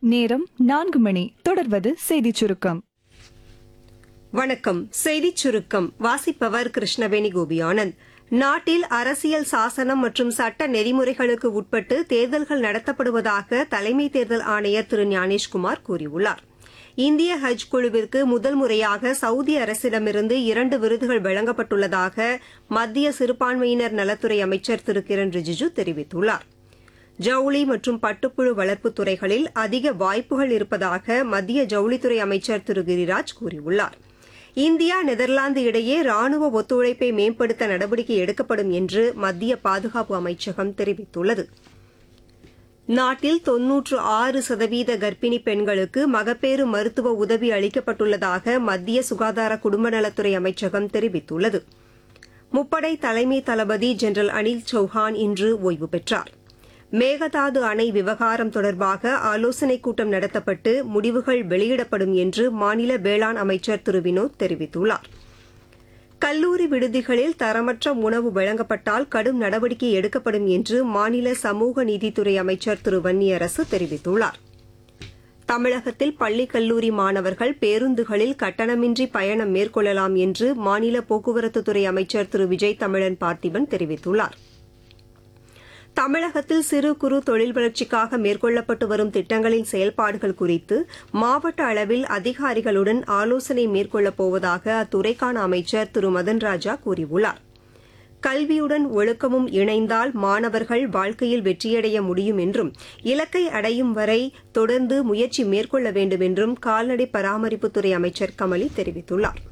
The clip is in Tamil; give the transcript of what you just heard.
நேரம் நான்கு மணி தொடர்வது செய்திச் சுருக்கம் வணக்கம் செய்திச் சுருக்கம் வாசிப்பவர் கிருஷ்ணவேணி கோபியானந்த் நாட்டில் அரசியல் சாசனம் மற்றும் சட்ட நெறிமுறைகளுக்கு உட்பட்டு தேர்தல்கள் நடத்தப்படுவதாக தலைமை தேர்தல் ஆணையர் திரு ஞானேஷ்குமார் கூறியுள்ளார் இந்திய ஹஜ் குழுவிற்கு முதல் முறையாக சவுதி அரசிடமிருந்து இரண்டு விருதுகள் வழங்கப்பட்டுள்ளதாக மத்திய சிறுபான்மையினர் நலத்துறை அமைச்சர் திரு கிரண் ரிஜிஜு தெரிவித்துள்ளார் ஜவுளி மற்றும் பட்டுப்புழு வளர்ப்புத் துறைகளில் அதிக வாய்ப்புகள் இருப்பதாக மத்திய ஜவுளித்துறை அமைச்சர் திரு கிரிராஜ் கூறியுள்ளார் இந்தியா நெதர்லாந்து இடையே ராணுவ ஒத்துழைப்பை மேம்படுத்த நடவடிக்கை எடுக்கப்படும் என்று மத்திய பாதுகாப்பு அமைச்சகம் தெரிவித்துள்ளது நாட்டில் தொன்னூற்று ஆறு சதவீத கர்ப்பிணி பெண்களுக்கு மகப்பேறு மருத்துவ உதவி அளிக்கப்பட்டுள்ளதாக மத்திய சுகாதார குடும்ப நலத்துறை அமைச்சகம் தெரிவித்துள்ளது முப்படை தலைமை தளபதி ஜெனரல் அனில் சௌஹான் இன்று ஓய்வு பெற்றார் மேகதாது அணை விவகாரம் தொடர்பாக ஆலோசனைக் கூட்டம் நடத்தப்பட்டு முடிவுகள் வெளியிடப்படும் என்று மாநில வேளாண் அமைச்சர் திரு வினோத் தெரிவித்துள்ளார் கல்லூரி விடுதிகளில் தரமற்ற உணவு வழங்கப்பட்டால் கடும் நடவடிக்கை எடுக்கப்படும் என்று மாநில சமூக நீதித்துறை அமைச்சர் திரு வன்னியரசு தெரிவித்துள்ளார் தமிழகத்தில் பள்ளி கல்லூரி மாணவர்கள் பேருந்துகளில் கட்டணமின்றி பயணம் மேற்கொள்ளலாம் என்று மாநில போக்குவரத்துத்துறை அமைச்சர் திரு விஜய் தமிழன் பார்த்திபன் தெரிவித்துள்ளாா் தமிழகத்தில் சிறு குறு தொழில் வளர்ச்சிக்காக மேற்கொள்ளப்பட்டு வரும் திட்டங்களின் செயல்பாடுகள் குறித்து மாவட்ட அளவில் அதிகாரிகளுடன் ஆலோசனை மேற்கொள்ளப் போவதாக அத்துறைக்கான அமைச்சர் திரு மதன் ராஜா கூறியுள்ளார் கல்வியுடன் ஒழுக்கமும் இணைந்தால் மாணவர்கள் வாழ்க்கையில் வெற்றியடைய முடியும் என்றும் இலக்கை அடையும் வரை தொடர்ந்து முயற்சி மேற்கொள்ள வேண்டும் என்றும் கால்நடை பராமரிப்புத்துறை அமைச்சர் கமலி தெரிவித்துள்ளாா்